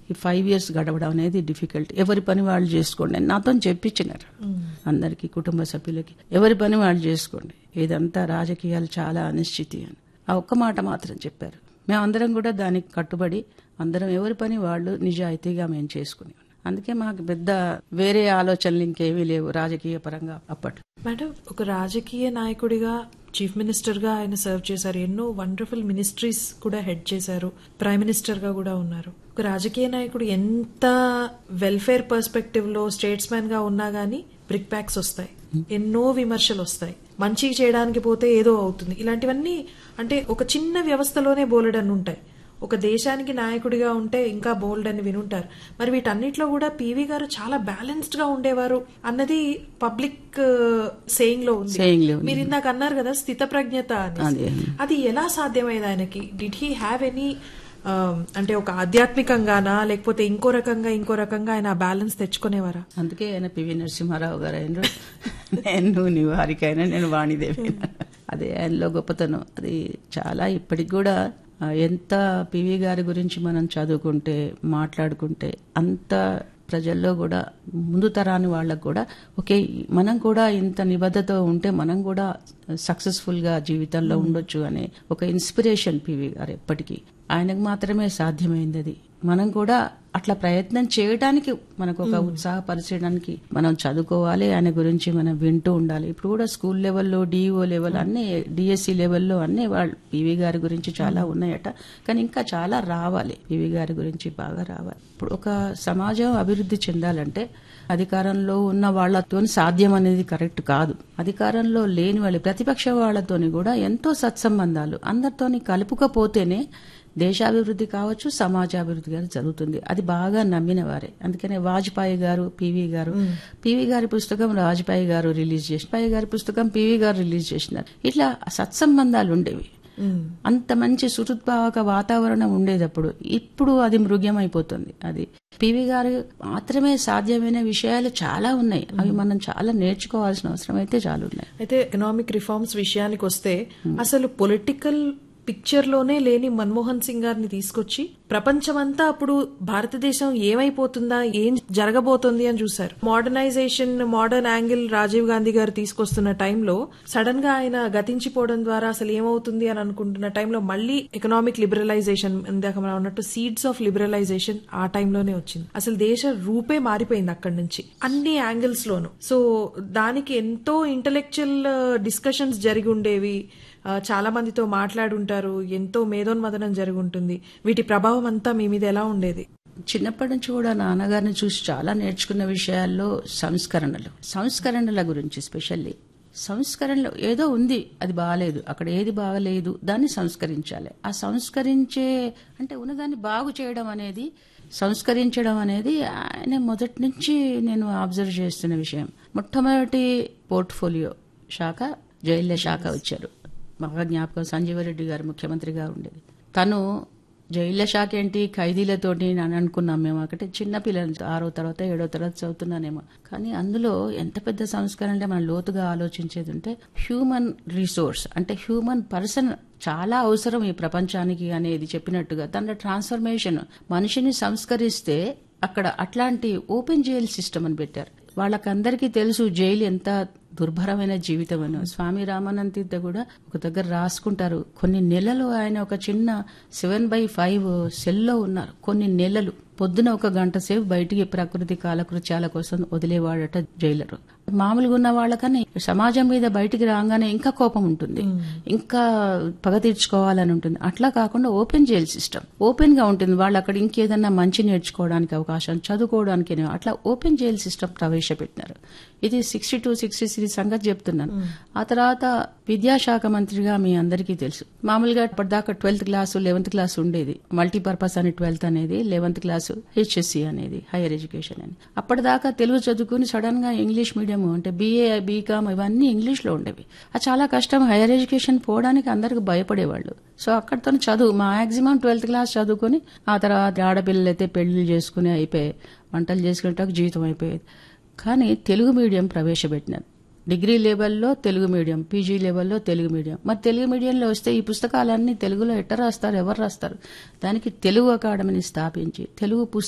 ఈ five years గడవడం అనేది difficult ఎవరి పని వాళ్ళు చేసుకోండి అని నాతో చెప్పించినారు అందరికి కుటుంబ సభ్యులకి ఎవరి పని వాళ్ళు చేసుకోండి ఇదంతా రాజకీయాలు చాలా అనిశ్చితి అని ఆ ఒక్క మాట మాత్రం చెప్పారు మేమందరం కూడా దానికి కట్టుబడి అందరం ఎవరి పని వాళ్ళు నిజాయితీగా మేము చేసుకుని అందుకే మాకు పెద్ద వేరే ఆలోచనలు ఇంకేమీ లేవు రాజకీయ పరంగా అప్పట్లో మేడం ఒక రాజకీయ నాయకుడిగా చీఫ్ మినిస్టర్ గా ఆయన సర్వ్ చేశారు ఎన్నో వండర్ఫుల్ మినిస్ట్రీస్ కూడా హెడ్ చేశారు ప్రైమ్ మినిస్టర్ గా కూడా ఉన్నారు ఒక రాజకీయ నాయకుడు ఎంత వెల్ఫేర్ పర్స్పెక్టివ్ లో స్టేట్స్ మ్యాన్ గా ఉన్నా గానీ బ్రిక్ బ్యాక్స్ వస్తాయి ఎన్నో విమర్శలు వస్తాయి మంచిగా చేయడానికి పోతే ఏదో అవుతుంది ఇలాంటివన్నీ అంటే ఒక చిన్న వ్యవస్థలోనే బోలెడన్ని ఉంటాయి ఒక దేశానికి నాయకుడిగా ఉంటే ఇంకా బోల్డ్ అని వినుంటారు మరి వీటన్నిటిలో కూడా పీవీ గారు చాలా బ్యాలెన్స్డ్ గా ఉండేవారు అన్నది పబ్లిక్ సేయింగ్ లో ఉంది Saying లో ఉంది. మీరు ఇందాక అన్నారు కదా స్థిత ప్రజ్ఞత అని అదే. అది ఎలా సాధ్యమైంది ఆయనకి డిడ్ హీ హ్యావ్ ఎనీ అంటే ఒక ఆధ్యాత్మికంగానా లేకపోతే ఇంకో రకంగా ఇంకో రకంగా ఆయన బ్యాలెన్స్ తెచ్చుకునేవారా అందుకే ఆయన పివి నరసింహారావు గారు అయినరు నేను నీ వారికైనా నేను వాణిదేవి అదే ఆయనలో గొప్పతనం అది చాలా ఇప్పటికి కూడా ఆ, ఎంత పివి గారి గురించి మనం చదువుకుంటే మాట్లాడుకుంటే అంత ప్రజల్లో కూడా ముందు తరాని వాళ్ళకు కూడా ఓకే మనం కూడా ఇంత నిబద్ధత ఉంటే మనం కూడా సక్సెస్ఫుల్ గా జీవితంలో ఉండొచ్చు అనే ఒక ఇన్స్పిరేషన్ పివి గారు ఎప్పటికీ ఆయనకు మాత్రమే సాధ్యమైంది అది మనం కూడా అట్లా ప్రయత్నం చేయడానికి మనకు ఒక ఉత్సాహపరచడానికి మనం చదువుకోవాలి ఆయన గురించి మనం వింటూ ఉండాలి ఇప్పుడు కూడా స్కూల్ లెవెల్లో డిఈఓ లెవెల్ అన్ని డిఎస్సి లెవెల్లో అన్ని వాళ్ళు పివి గారి గురించి చాలా ఉన్నాయట కానీ ఇంకా చాలా రావాలి పివి గారి గురించి బాగా రావాలి ఇప్పుడు ఒక సమాజం అభివృద్ధి చెందాలంటే అధికారంలో ఉన్న వాళ్లతో సాధ్యం అనేది కరెక్ట్ కాదు అధికారంలో లేని వాళ్ళ ప్రతిపక్ష వాళ్లతోని కూడా ఎంతో సత్సంబంధాలు అందరితోని కలుపుకపోతేనే దేశాభివృద్ధి కావచ్చు సమాజాభివృద్ధి గారు జరుగుతుంది అది బాగా నమ్మిన వారే అందుకనే వాజ్పేయి గారు పివి గారు పివి గారి పుస్తకం వాజ్పేయి గారు రిలీజ్ చేసిన వాజ్పేయి గారి పుస్తకం పివి గారు రిలీజ్ చేసినారు ఇట్లా సత్సంబంధాలు ఉండేవి అంత మంచి సుహృద్భావక వాతావరణం ఉండేటప్పుడు ఇప్పుడు అది మృగ్యమైపోతుంది అది పివి గారు మాత్రమే సాధ్యమైన విషయాలు చాలా ఉన్నాయి అవి మనం చాలా నేర్చుకోవాల్సిన అవసరం అయితే చాలా ఉన్నాయి అయితే ఎకనామిక్ రిఫార్మ్స్ విషయానికి వస్తే అసలు పొలిటికల్ పిక్చర్ లోనే లేని మన్మోహన్ సింగ్ గారిని తీసుకొచ్చి ప్రపంచమంతా అప్పుడు భారతదేశం ఏమైపోతుందా ఏం జరగబోతోంది అని చూశారు modernisation modern angle Rajiv Gandhi గారు తీసుకొస్తున్న టైంలో సడన్ గా ఆయన గతించిపోవడం ద్వారా అసలు ఏమవుతుంది అని అనుకుంటున్న టైంలో మళ్ళీ ఎకనామిక్ లిబరలైజేషన్ ఇందాక మనం అన్నట్టు సీడ్స్ ఆఫ్ లిబరలైజేషన్ ఆ టైంలోనే వచ్చింది అసలు దేశ రూపే మారిపోయింది అక్కడి నుంచి అన్ని యాంగిల్స్ లోను సో దానికి ఎంతో ఇంటలెక్చువల్ డిస్కషన్స్ జరిగి ఉండేవి ఆ, చాలా మందితో మాట్లాడుంటారు ఎంతో మేధోన్మదనం జరిగి ఉంటుంది వీటి ప్రభావం అంతా మీ మీద ఎలా ఉండేది చిన్నప్పటి నుంచి కూడా నాన్నగారిని చూసి చాలా నేర్చుకున్న విషయాల్లో సంస్కరణలు సంస్కరణల గురించి స్పెషల్లీ సంస్కరణలు ఏదో ఉంది అది బాగాలేదు అక్కడ ఏది బాగలేదు దాన్ని సంస్కరించాలి ఆ సంస్కరించే అంటే ఉన్నదాన్ని బాగు చేయడం అనేది సంస్కరించడం అనేది ఆయన మొదటి నుంచి నేను అబ్జర్వ్ చేస్తున్న విషయం మొట్టమొదటి పోర్ట్ఫోలియో శాఖ జైళ్ల శాఖ వచ్చారు బాగా జ్ఞాపకం సంజీవరెడ్డి గారు ముఖ్యమంత్రిగా ఉండేది తను జైళ్ల శాఖ ఏంటి ఖైదీలతోటి అని అనుకున్నాం మేము అక్కడ చిన్న పిల్లలు ఆరో తర్వాత ఏడో తరగతి చదువుతున్నానేమో కానీ అందులో ఎంత పెద్ద సంస్కరణ అంటే మనం లోతుగా ఆలోచించేది ఉంటే హ్యూమన్ రిసోర్స్ అంటే హ్యూమన్ పర్సన్ చాలా అవసరం ఈ ప్రపంచానికి అనేది చెప్పినట్టుగా దాంట్లో ట్రాన్స్ఫర్మేషన్ మనిషిని సంస్కరిస్తే అక్కడ అట్లాంటి ఓపెన్ జైల్ సిస్టమ్ అని పెట్టారు వాళ్ళకందరికీ తెలుసు జైలు ఎంత దుర్భరమైన జీవితం అని స్వామి రామానంద తీర్థ కూడా ఒక దగ్గర రాసుకుంటారు కొన్ని నెలలు ఆయన ఒక చిన్న సెవెన్ బై ఫైవ్ సెల్లో ఉన్నారు కొన్ని నెలలు పొద్దున ఒక గంట సేపు బయటికి ప్రకృతి కాలకృత్యాల కోసం వదిలేవాడట జైలరు మామూలుగా ఉన్న వాళ్ళకని సమాజం మీద బయటికి రాగానే ఇంకా కోపం ఉంటుంది ఇంకా పగ తీర్చుకోవాలని ఉంటుంది అట్లా కాకుండా ఓపెన్ జైల్ సిస్టమ్ ఓపెన్ గా ఉంటుంది వాళ్ళు అక్కడ ఇంకేదన్నా మంచి నేర్చుకోవడానికి అవకాశం చదువుకోవడానికి అట్లా ఓపెన్ జైల్ సిస్టమ్ ప్రవేశపెట్టినారు ఇది సిక్స్టీ టూ సిక్స్టీ త్రీ సంగతి చెప్తున్నాను ఆ తర్వాత విద్యాశాఖ మంత్రిగా మీ అందరికీ తెలుసు మామూలుగా ఇప్పటిదాకా ట్వెల్త్ క్లాస్ లెవెన్త్ క్లాస్ ఉండేది మల్టీపర్పస్ అని ట్వెల్త్ అనేది లెవెన్త్ క్లాస్ హెచ్ఎస్సి అనేది హైయర్ ఎడ్యుకేషన్ అని అప్పటిదాకా తెలుగు చదువుకుని సడన్ గా ఇంగ్లీష్ మీడియం అంటే బీఏ బీకామ్ ఇవన్నీ ఇంగ్లీష్ లో ఉండేవి అది చాలా కష్టం హైయర్ ఎడ్యుకేషన్ పోవడానికి అందరికి భయపడేవాళ్ళు సో అక్కడితో చదువు మాక్సిమం ట్వెల్త్ క్లాస్ చదువుకొని ఆ తర్వాత ఆడపిల్లలు అయితే పెళ్లిళ్ళు చేసుకుని అయిపోయాయి వంటలు చేసుకునేటప్పుడు జీవితం అయిపోయేది కానీ తెలుగు మీడియం ప్రవేశపెట్టినారు డిగ్రీ లెవెల్లో తెలుగు మీడియం పీజీ లెవెల్లో తెలుగు మీడియం మరి తెలుగు మీడియంలో వస్తే ఈ పుస్తకాలన్నీ తెలుగులో ఎట్ట రాస్తారు ఎవరు రాస్తారు దానికి తెలుగు అకాడమీని స్థాపించి తెలుగు పుస్తకాలు